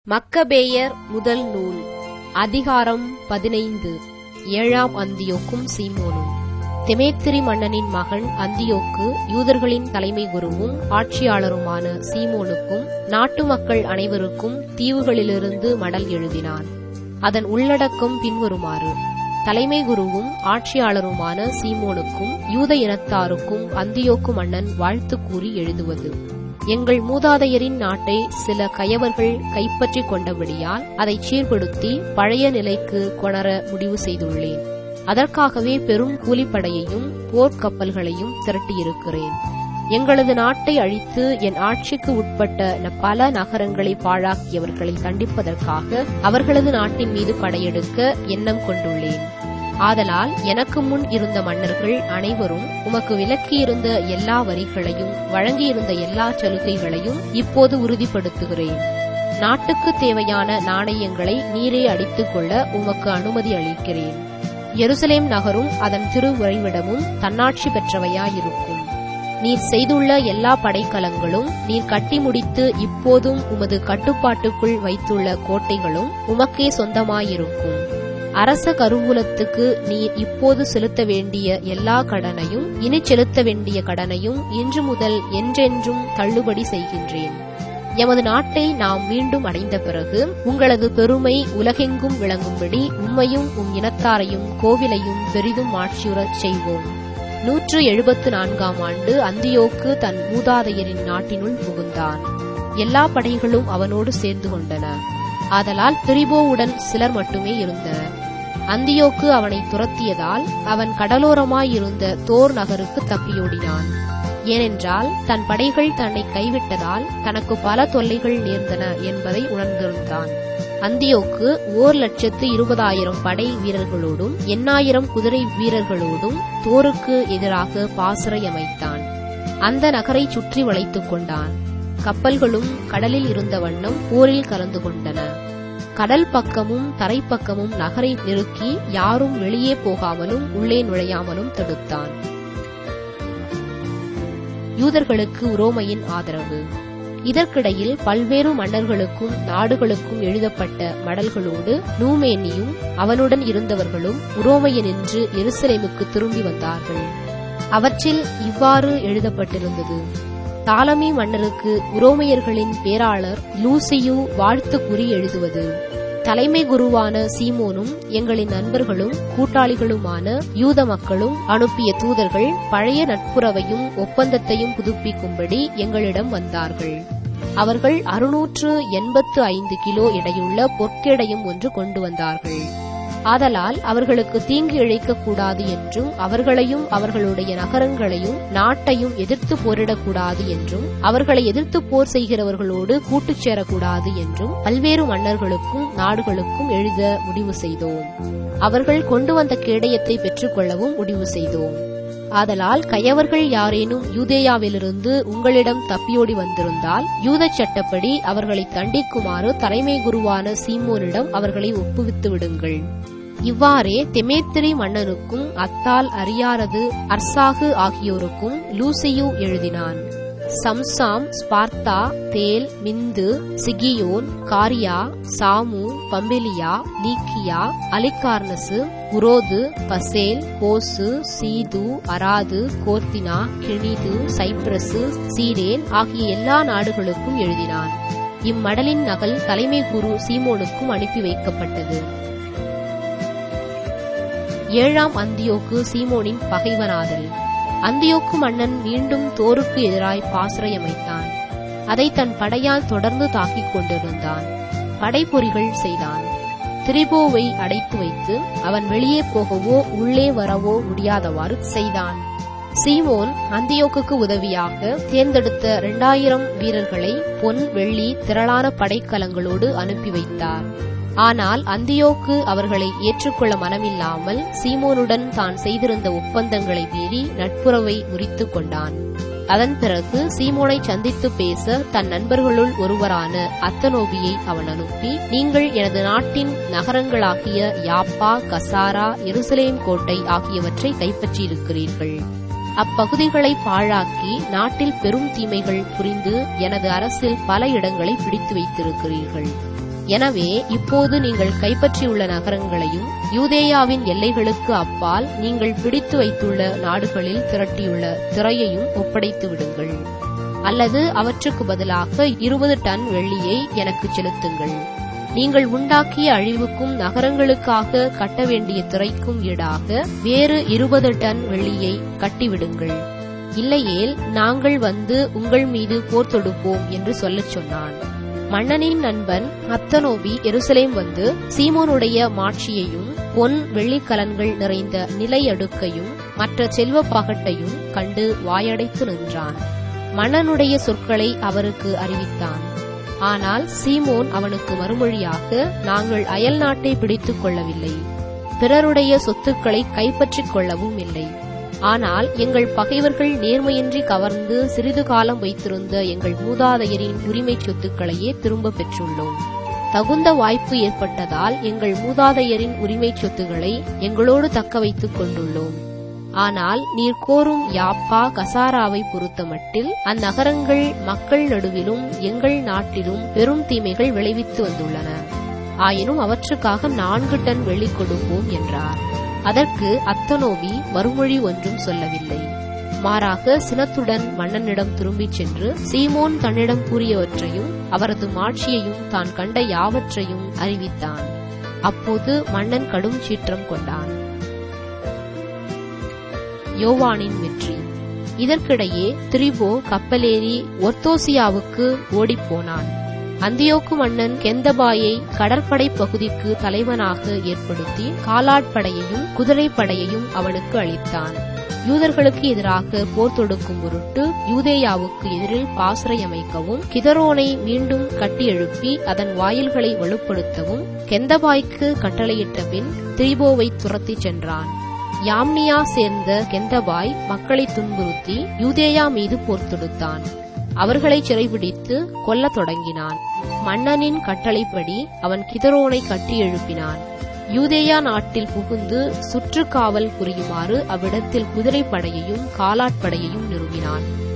மக்கபேயர் முதல் நூல் அதிகாரம் பதினைந்து ஏழாம் அந்தியோக்கும் சீமோனும் தெமேத்திரி மன்னனின் மகன் அந்தியோக்கு யூதர்களின் தலைமை குருவும் ஆட்சியாளருமான சீமோனுக்கும் நாட்டு மக்கள் அனைவருக்கும் தீவுகளிலிருந்து மடல் எழுதினான் அதன் உள்ளடக்கம் பின்வருமாறு தலைமை குருவும் ஆட்சியாளருமான சீமோனுக்கும் யூத இனத்தாருக்கும் அந்தியோக்கு மன்னன் வாழ்த்து கூறி எழுதுவது எங்கள் மூதாதையரின் நாட்டை சில கயவர்கள் கைப்பற்றிக் கொண்டபடியால் அதை சீர்படுத்தி பழைய நிலைக்கு கொணர முடிவு செய்துள்ளேன் அதற்காகவே பெரும் கூலிப்படையையும் போர்க்கப்பல்களையும் திரட்டியிருக்கிறேன் எங்களது நாட்டை அழித்து என் ஆட்சிக்கு உட்பட்ட பல நகரங்களை பாழாக்கியவர்களை தண்டிப்பதற்காக அவர்களது நாட்டின் மீது படையெடுக்க எண்ணம் கொண்டுள்ளேன் ஆதலால் எனக்கு முன் இருந்த மன்னர்கள் அனைவரும் உமக்கு விலக்கியிருந்த எல்லா வரிகளையும் வழங்கியிருந்த எல்லா சலுகைகளையும் இப்போது உறுதிப்படுத்துகிறேன் நாட்டுக்கு தேவையான நாணயங்களை நீரே அடித்துக் கொள்ள உமக்கு அனுமதி அளிக்கிறேன் எருசலேம் நகரும் அதன் திருவுறைவிடமும் தன்னாட்சி பெற்றவையாயிருக்கும் நீர் செய்துள்ள எல்லா படைக்கலங்களும் நீர் கட்டி முடித்து இப்போதும் உமது கட்டுப்பாட்டுக்குள் வைத்துள்ள கோட்டைகளும் உமக்கே சொந்தமாயிருக்கும் அரச கருவூலத்துக்கு நீர் இப்போது செலுத்த வேண்டிய எல்லா கடனையும் இனி செலுத்த வேண்டிய கடனையும் இன்று முதல் என்றென்றும் தள்ளுபடி செய்கின்றேன் எமது நாட்டை நாம் மீண்டும் அடைந்த பிறகு உங்களது பெருமை உலகெங்கும் விளங்கும்படி உம்மையும் உம் இனத்தாரையும் கோவிலையும் பெரிதும் ஆட்சியுறச் செய்வோம் நூற்று எழுபத்து நான்காம் ஆண்டு அந்தியோக்கு தன் மூதாதையரின் நாட்டினுள் புகுந்தான் எல்லா படைகளும் அவனோடு சேர்ந்து கொண்டன ஆதலால் திரிபோவுடன் சிலர் மட்டுமே இருந்தனர் அந்தியோக்கு அவனை துரத்தியதால் அவன் கடலோரமாயிருந்த தோர் நகருக்கு தப்பியோடினான் ஏனென்றால் தன் படைகள் தன்னை கைவிட்டதால் தனக்கு பல தொல்லைகள் நேர்ந்தன என்பதை உணர்ந்திருந்தான் அந்தியோக்கு ஓர் லட்சத்து இருபதாயிரம் படை வீரர்களோடும் எண்ணாயிரம் குதிரை வீரர்களோடும் தோருக்கு எதிராக பாசறை அமைத்தான் அந்த நகரை சுற்றி வளைத்துக் கொண்டான் கப்பல்களும் கடலில் இருந்த வண்ணம் போரில் கலந்து கொண்டன கடல் பக்கமும் தரைப்பக்கமும் நகரை நெருக்கி யாரும் வெளியே போகாமலும் உள்ளே நுழையாமலும் தடுத்தான் யூதர்களுக்கு உரோமையின் ஆதரவு இதற்கிடையில் பல்வேறு மன்னர்களுக்கும் நாடுகளுக்கும் எழுதப்பட்ட மடல்களோடு நூமேனியும் அவனுடன் இருந்தவர்களும் உரோமையனின்று எருசலேமுக்கு திரும்பி வந்தார்கள் அவற்றில் இவ்வாறு எழுதப்பட்டிருந்தது தாலமி மன்னருக்கு உரோமையர்களின் பேராளர் லூசியு வாழ்த்து கூறி எழுதுவது தலைமை குருவான சீமோனும் எங்களின் நண்பர்களும் கூட்டாளிகளுமான யூத மக்களும் அனுப்பிய தூதர்கள் பழைய நட்புறவையும் ஒப்பந்தத்தையும் புதுப்பிக்கும்படி எங்களிடம் வந்தார்கள் அவர்கள் அறுநூற்று எண்பத்து ஐந்து கிலோ எடையுள்ள பொற்கேடையும் ஒன்று கொண்டு வந்தார்கள் ஆதலால் அவர்களுக்கு தீங்கு இழைக்கக்கூடாது என்றும் அவர்களையும் அவர்களுடைய நகரங்களையும் நாட்டையும் எதிர்த்து போரிடக்கூடாது என்றும் அவர்களை எதிர்த்து போர் செய்கிறவர்களோடு கூட்டுச் சேரக்கூடாது என்றும் பல்வேறு மன்னர்களுக்கும் நாடுகளுக்கும் எழுத முடிவு செய்தோம் அவர்கள் கொண்டு வந்த கேடயத்தை பெற்றுக்கொள்ளவும் முடிவு செய்தோம் ஆதலால் கயவர்கள் யாரேனும் யூதேயாவிலிருந்து உங்களிடம் தப்பியோடி வந்திருந்தால் யூத சட்டப்படி அவர்களை தண்டிக்குமாறு தலைமை குருவான சீமோனிடம் அவர்களை ஒப்புவித்து விடுங்கள் இவ்வாறே தெமேத்திரி மன்னனுக்கும் அத்தால் அறியாரது அர்சாகு ஆகியோருக்கும் லூசியு எழுதினான் சம்சாம் ஸ்பார்த்தா தேல் மிந்து சிகியோன் காரியா சாமு பம்பிலியா லீக்கியா அலிகார்னசு உரோது பசேல் கோசு சீது அராது கோர்த்தினா கிணிது சைப்ரசு சீரேன் ஆகிய எல்லா நாடுகளுக்கும் எழுதினான் இம்மடலின் நகல் தலைமை குரு சீமோனுக்கும் அனுப்பி வைக்கப்பட்டது ஏழாம் அந்தியோக்கு சீமோனின் பகைவனாதல் அந்தியோக்கு மன்னன் மீண்டும் தோருக்கு எதிராய் பாசறை அமைத்தான் அதை தன் படையால் தொடர்ந்து தாக்கிக் கொண்டிருந்தான் படைப்பொறிகள் செய்தான் திரிபோவை அடைத்து வைத்து அவன் வெளியே போகவோ உள்ளே வரவோ முடியாதவாறு செய்தான் சீமோன் அந்தியோக்குக்கு உதவியாக தேர்ந்தெடுத்த இரண்டாயிரம் வீரர்களை பொன் வெள்ளி திரளான படைக்கலங்களோடு அனுப்பி வைத்தார் ஆனால் அந்தியோக்கு அவர்களை ஏற்றுக்கொள்ள மனமில்லாமல் சீமோனுடன் தான் செய்திருந்த ஒப்பந்தங்களை மீறி நட்புறவை முறித்து கொண்டான் அதன் பிறகு சீமோனை சந்தித்து பேச தன் நண்பர்களுள் ஒருவரான அத்தனோபியை அவன் அனுப்பி நீங்கள் எனது நாட்டின் நகரங்களாகிய யாப்பா கசாரா எருசலேம் கோட்டை ஆகியவற்றை கைப்பற்றியிருக்கிறீர்கள் அப்பகுதிகளை பாழாக்கி நாட்டில் பெரும் தீமைகள் புரிந்து எனது அரசில் பல இடங்களை பிடித்து வைத்திருக்கிறீர்கள் எனவே இப்போது நீங்கள் கைப்பற்றியுள்ள நகரங்களையும் யூதேயாவின் எல்லைகளுக்கு அப்பால் நீங்கள் பிடித்து வைத்துள்ள நாடுகளில் திரட்டியுள்ள திரையையும் ஒப்படைத்து விடுங்கள் அல்லது அவற்றுக்கு பதிலாக இருபது டன் வெள்ளியை எனக்கு செலுத்துங்கள் நீங்கள் உண்டாக்கிய அழிவுக்கும் நகரங்களுக்காக கட்ட வேண்டிய திரைக்கும் ஈடாக வேறு இருபது டன் வெள்ளியை கட்டிவிடுங்கள் இல்லையேல் நாங்கள் வந்து உங்கள் மீது போர் தொடுப்போம் என்று சொல்லச் சொன்னான் மன்னனின் நண்பன் அத்தனோபி எருசலேம் வந்து சீமோனுடைய மாட்சியையும் பொன் வெள்ளிக்கலன்கள் நிறைந்த நிலை அடுக்கையும் மற்ற செல்வ பகட்டையும் கண்டு வாயடைத்து நின்றான் மன்னனுடைய சொற்களை அவருக்கு அறிவித்தான் ஆனால் சீமோன் அவனுக்கு மறுமொழியாக நாங்கள் அயல் நாட்டை பிடித்துக் கொள்ளவில்லை பிறருடைய சொத்துக்களை கைப்பற்றிக் கொள்ளவும் இல்லை ஆனால் எங்கள் பகைவர்கள் நேர்மையின்றி கவர்ந்து சிறிது காலம் வைத்திருந்த எங்கள் மூதாதையரின் உரிமை சொத்துக்களையே திரும்ப பெற்றுள்ளோம் தகுந்த வாய்ப்பு ஏற்பட்டதால் எங்கள் மூதாதையரின் உரிமை சொத்துக்களை எங்களோடு தக்க வைத்துக் கொண்டுள்ளோம் ஆனால் நீர் கோரும் யாப்பா கசாராவை பொறுத்தமட்டில் அந்நகரங்கள் மக்கள் நடுவிலும் எங்கள் நாட்டிலும் பெரும் தீமைகள் விளைவித்து வந்துள்ளன ஆயினும் அவற்றுக்காக நான்கு டன் வெள்ளி கொடுப்போம் என்றார் அதற்கு அத்தனோவி மறுமொழி ஒன்றும் சொல்லவில்லை மாறாக சினத்துடன் மன்னனிடம் திரும்பிச் சென்று சீமோன் தன்னிடம் கூறியவற்றையும் அவரது மாட்சியையும் தான் கண்ட யாவற்றையும் அறிவித்தான் அப்போது மன்னன் கடும் சீற்றம் கொண்டான் யோவானின் வெற்றி இதற்கிடையே திரிபோ கப்பலேறி ஒர்த்தோசியாவுக்கு ஓடிப்போனான் அந்தியோக்கு மன்னன் கெந்தபாயை கடற்படை பகுதிக்கு தலைவனாக ஏற்படுத்தி காலாட்படையையும் குதிரைப்படையையும் அவனுக்கு அளித்தான் யூதர்களுக்கு எதிராக போர் தொடுக்கும் பொருட்டு யூதேயாவுக்கு எதிரில் பாசறை அமைக்கவும் கிதரோனை மீண்டும் கட்டி எழுப்பி அதன் வாயில்களை வலுப்படுத்தவும் கெந்தபாய்க்கு கட்டளையிட்ட பின் திரிபோவை துரத்திச் சென்றான் யாம்னியா சேர்ந்த கெந்தபாய் மக்களை துன்புறுத்தி யூதேயா மீது போர் தொடுத்தான் அவர்களை சிறைபிடித்து கொல்லத் தொடங்கினான் மன்னனின் கட்டளைப்படி அவன் கிதரோனை கட்டி எழுப்பினான் யூதேயா நாட்டில் புகுந்து சுற்றுக்காவல் புரியுமாறு அவ்விடத்தில் குதிரைப்படையையும் காலாட்படையையும் நிறுவினான்